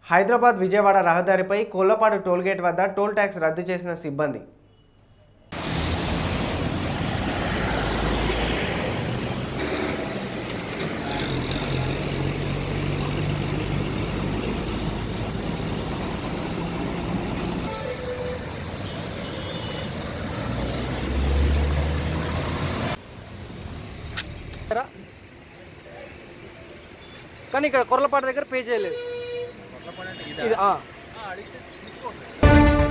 హైదరాబాద్ విజయవాడ రహదారిపై కోళ్లపాడు టోల్గేట్ వద్ద toll tax రద్దు చేసిన సిబ్బంది కానీ ఇక్కడ కొర్లపాట దగ్గర పే చేయలేదు ఇది ఆ.